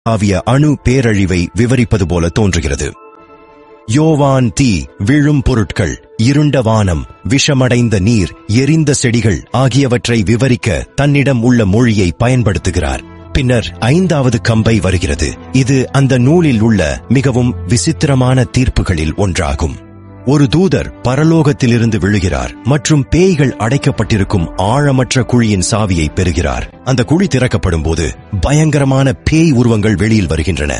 உலகளாவிய அணு பேரழிவை விவரிப்பது போல தோன்றுகிறது யோவான் தீ விழும் பொருட்கள் இருண்ட வானம் விஷமடைந்த நீர் எரிந்த செடிகள் ஆகியவற்றை விவரிக்க தன்னிடம் உள்ள மொழியை பயன்படுத்துகிறார் பின்னர் ஐந்தாவது கம்பை வருகிறது இது அந்த நூலில் உள்ள மிகவும் விசித்திரமான தீர்ப்புகளில் ஒன்றாகும் ஒரு தூதர் பரலோகத்திலிருந்து விழுகிறார் மற்றும் பேய்கள் அடைக்கப்பட்டிருக்கும் ஆழமற்ற குழியின் சாவியை பெறுகிறார் அந்த குழி திறக்கப்படும் போது பயங்கரமான பேய் உருவங்கள் வெளியில் வருகின்றன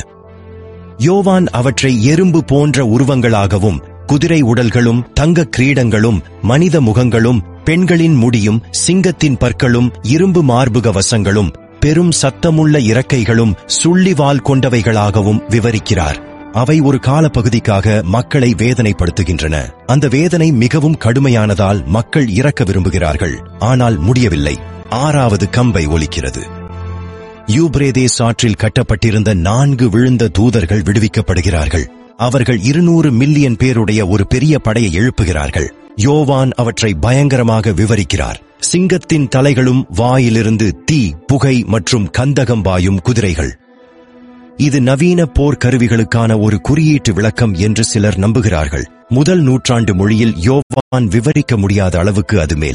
யோவான் அவற்றை எறும்பு போன்ற உருவங்களாகவும் குதிரை உடல்களும் தங்க கிரீடங்களும் மனித முகங்களும் பெண்களின் முடியும் சிங்கத்தின் பற்களும் இரும்பு மார்புக வசங்களும் பெரும் சத்தமுள்ள இறக்கைகளும் சுள்ளிவால் கொண்டவைகளாகவும் விவரிக்கிறார் அவை ஒரு காலப்பகுதிக்காக மக்களை வேதனைப்படுத்துகின்றன அந்த வேதனை மிகவும் கடுமையானதால் மக்கள் இறக்க விரும்புகிறார்கள் ஆனால் முடியவில்லை ஆறாவது கம்பை ஒலிக்கிறது யூப்ரேதேஸ் ஆற்றில் கட்டப்பட்டிருந்த நான்கு விழுந்த தூதர்கள் விடுவிக்கப்படுகிறார்கள் அவர்கள் இருநூறு மில்லியன் பேருடைய ஒரு பெரிய படையை எழுப்புகிறார்கள் யோவான் அவற்றை பயங்கரமாக விவரிக்கிறார் சிங்கத்தின் தலைகளும் வாயிலிருந்து தீ புகை மற்றும் கந்தகம் பாயும் குதிரைகள் இது நவீன போர் கருவிகளுக்கான ஒரு குறியீட்டு விளக்கம் என்று சிலர் நம்புகிறார்கள் முதல் நூற்றாண்டு மொழியில் யோவான் விவரிக்க முடியாத அளவுக்கு அது மேல்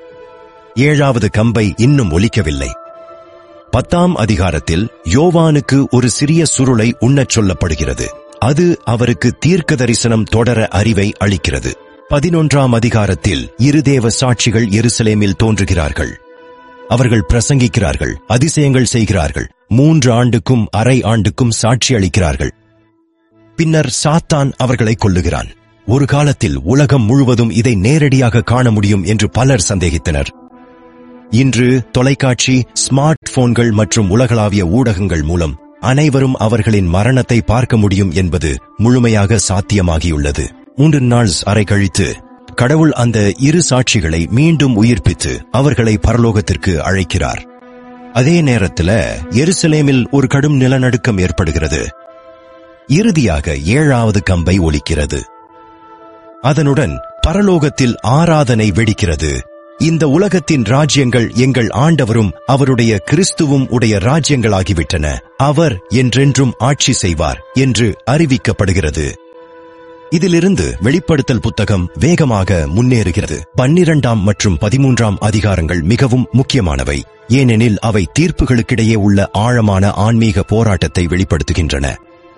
ஏழாவது கம்பை இன்னும் ஒலிக்கவில்லை பத்தாம் அதிகாரத்தில் யோவானுக்கு ஒரு சிறிய சுருளை உண்ணச் சொல்லப்படுகிறது அது அவருக்கு தீர்க்க தரிசனம் தொடர அறிவை அளிக்கிறது பதினொன்றாம் அதிகாரத்தில் இருதேவ சாட்சிகள் எருசலேமில் தோன்றுகிறார்கள் அவர்கள் பிரசங்கிக்கிறார்கள் அதிசயங்கள் செய்கிறார்கள் மூன்று ஆண்டுக்கும் அரை ஆண்டுக்கும் சாட்சி அளிக்கிறார்கள் பின்னர் சாத்தான் அவர்களை கொல்லுகிறான் ஒரு காலத்தில் உலகம் முழுவதும் இதை நேரடியாக காண முடியும் என்று பலர் சந்தேகித்தனர் இன்று தொலைக்காட்சி ஸ்மார்ட் போன்கள் மற்றும் உலகளாவிய ஊடகங்கள் மூலம் அனைவரும் அவர்களின் மரணத்தை பார்க்க முடியும் என்பது முழுமையாக சாத்தியமாகியுள்ளது மூன்று நாள் அறை கழித்து கடவுள் அந்த இரு சாட்சிகளை மீண்டும் உயிர்ப்பித்து அவர்களை பரலோகத்திற்கு அழைக்கிறார் அதே நேரத்தில் எருசலேமில் ஒரு கடும் நிலநடுக்கம் ஏற்படுகிறது இறுதியாக ஏழாவது கம்பை ஒலிக்கிறது அதனுடன் பரலோகத்தில் ஆராதனை வெடிக்கிறது இந்த உலகத்தின் ராஜ்யங்கள் எங்கள் ஆண்டவரும் அவருடைய கிறிஸ்துவும் உடைய ராஜ்யங்களாகிவிட்டன அவர் என்றென்றும் ஆட்சி செய்வார் என்று அறிவிக்கப்படுகிறது இதிலிருந்து வெளிப்படுத்தல் புத்தகம் வேகமாக முன்னேறுகிறது பன்னிரண்டாம் மற்றும் பதிமூன்றாம் அதிகாரங்கள் மிகவும் முக்கியமானவை ஏனெனில் அவை தீர்ப்புகளுக்கிடையே உள்ள ஆழமான ஆன்மீக போராட்டத்தை வெளிப்படுத்துகின்றன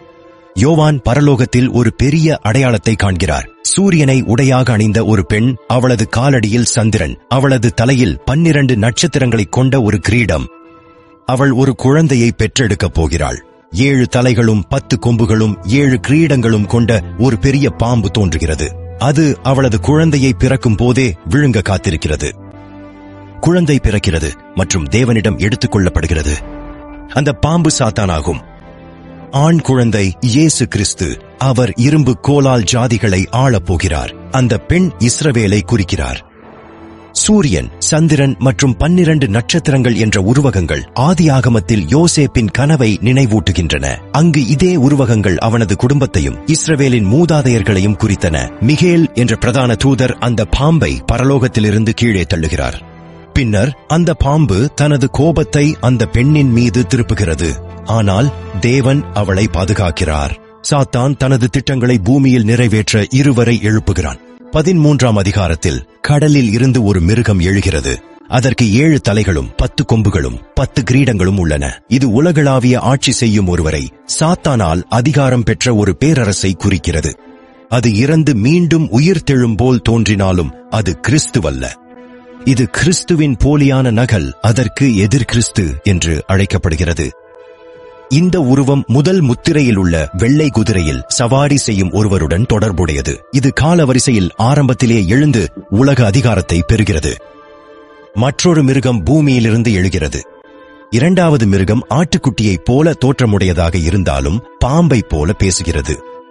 யோவான் பரலோகத்தில் ஒரு பெரிய அடையாளத்தை காண்கிறார் சூரியனை உடையாக அணிந்த ஒரு பெண் அவளது காலடியில் சந்திரன் அவளது தலையில் பன்னிரண்டு நட்சத்திரங்களைக் கொண்ட ஒரு கிரீடம் அவள் ஒரு குழந்தையை பெற்றெடுக்கப் போகிறாள் ஏழு தலைகளும் பத்து கொம்புகளும் ஏழு கிரீடங்களும் கொண்ட ஒரு பெரிய பாம்பு தோன்றுகிறது அது அவளது குழந்தையை பிறக்கும் போதே விழுங்க காத்திருக்கிறது குழந்தை பிறக்கிறது மற்றும் தேவனிடம் எடுத்துக் கொள்ளப்படுகிறது அந்த பாம்பு சாத்தானாகும் ஆண் குழந்தை இயேசு கிறிஸ்து அவர் இரும்பு கோலால் ஜாதிகளை ஆளப் போகிறார் அந்த பெண் இஸ்ரவேலை குறிக்கிறார் சூரியன் சந்திரன் மற்றும் பன்னிரண்டு நட்சத்திரங்கள் என்ற உருவகங்கள் ஆதி ஆகமத்தில் யோசேப்பின் கனவை நினைவூட்டுகின்றன அங்கு இதே உருவகங்கள் அவனது குடும்பத்தையும் இஸ்ரவேலின் மூதாதையர்களையும் குறித்தன மிகேல் என்ற பிரதான தூதர் அந்த பாம்பை பரலோகத்திலிருந்து கீழே தள்ளுகிறார் பின்னர் அந்த பாம்பு தனது கோபத்தை அந்த பெண்ணின் மீது திருப்புகிறது ஆனால் தேவன் அவளை பாதுகாக்கிறார் சாத்தான் தனது திட்டங்களை பூமியில் நிறைவேற்ற இருவரை எழுப்புகிறான் பதிமூன்றாம் அதிகாரத்தில் கடலில் இருந்து ஒரு மிருகம் எழுகிறது அதற்கு ஏழு தலைகளும் பத்து கொம்புகளும் பத்து கிரீடங்களும் உள்ளன இது உலகளாவிய ஆட்சி செய்யும் ஒருவரை சாத்தானால் அதிகாரம் பெற்ற ஒரு பேரரசை குறிக்கிறது அது இறந்து மீண்டும் உயிர் தெழும் போல் தோன்றினாலும் அது கிறிஸ்துவல்ல இது கிறிஸ்துவின் போலியான நகல் அதற்கு எதிர் கிறிஸ்து என்று அழைக்கப்படுகிறது இந்த உருவம் முதல் முத்திரையில் உள்ள வெள்ளை குதிரையில் சவாரி செய்யும் ஒருவருடன் தொடர்புடையது இது காலவரிசையில் ஆரம்பத்திலே எழுந்து உலக அதிகாரத்தை பெறுகிறது மற்றொரு மிருகம் பூமியிலிருந்து எழுகிறது இரண்டாவது மிருகம் ஆட்டுக்குட்டியைப் போல தோற்றமுடையதாக இருந்தாலும் பாம்பை போல பேசுகிறது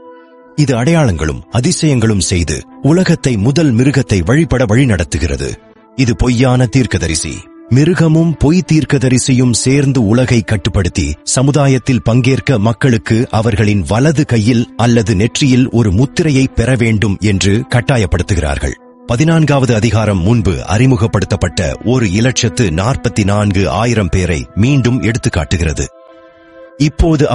இது அடையாளங்களும் அதிசயங்களும் செய்து உலகத்தை முதல் மிருகத்தை வழிபட வழிநடத்துகிறது இது பொய்யான தீர்க்கதரிசி மிருகமும் பொய் தீர்க்கதரிசியும் சேர்ந்து உலகை கட்டுப்படுத்தி சமுதாயத்தில் பங்கேற்க மக்களுக்கு அவர்களின் வலது கையில் அல்லது நெற்றியில் ஒரு முத்திரையை பெற வேண்டும் என்று கட்டாயப்படுத்துகிறார்கள் பதினான்காவது அதிகாரம் முன்பு அறிமுகப்படுத்தப்பட்ட ஒரு இலட்சத்து நாற்பத்தி நான்கு ஆயிரம் பேரை மீண்டும் எடுத்துக்காட்டுகிறது இப்போது